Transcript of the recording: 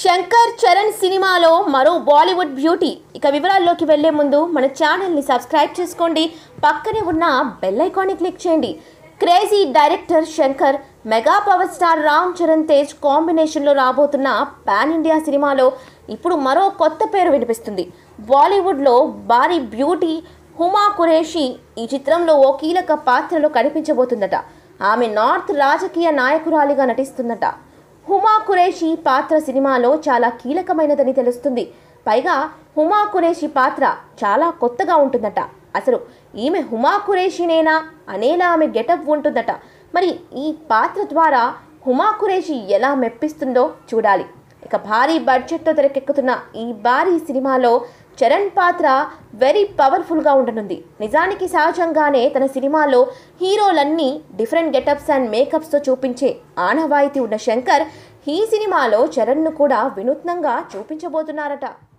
శంకర్ చరణ్ సినిమాలో మరో బాలీవుడ్ బ్యూటీ ఇక వివరాల్లోకి వెళ్లే ముందు మన ఛానల్ని సబ్స్క్రైబ్ చేసుకోండి పక్కనే ఉన్న బెల్ ఐకాన్ని క్లిక్ చేయండి crazy director Shankar mega power star Ram Charan Tej కాంబినేషన్లో రాబోతున్న పాన్ ఇండియా సినిమాలో ఇప్పుడు మరో కొత్త పేరు వినిపిస్తుంది బాలీవుడ్లో భారీ బ్యూటీ హుమా కురేషి ఈ చిత్రంలో ఓ కీలక పాత్రలో కనిపించబోతుందట ఆమె నార్త్ రాజకీయ నాయకురాలిగా నటిస్తుందట హుమా కురేషి పాత్ర సినిమాలో చాలా కీలకమైనదని తెలుస్తుంది పైగా హుమా కురేషి పాత్ర చాలా కొత్తగా ఉంటుందట అసలు ఈమె హుమా కురేషినేనా అనేలా ఆమె గెటప్ ఉంటుందట మరి ఈ పాత్ర ద్వారా హుమా కురేషి ఎలా మెప్పిస్తుందో చూడాలి ఇక భారీ బడ్జెట్తో తెరకెక్కుతున్న ఈ భారీ సినిమాలో చరణ్ పాత్ర వెరీ పవర్ఫుల్గా ఉండనుంది నిజానికి సహజంగానే తన సినిమాలో హీరోలన్నీ డిఫరెంట్ గెటప్స్ అండ్ మేకప్స్తో చూపించే ఆనవాయితీ ఉన్న శంకర్ ఈ సినిమాలో చరణ్ను కూడా వినూత్నంగా చూపించబోతున్నారట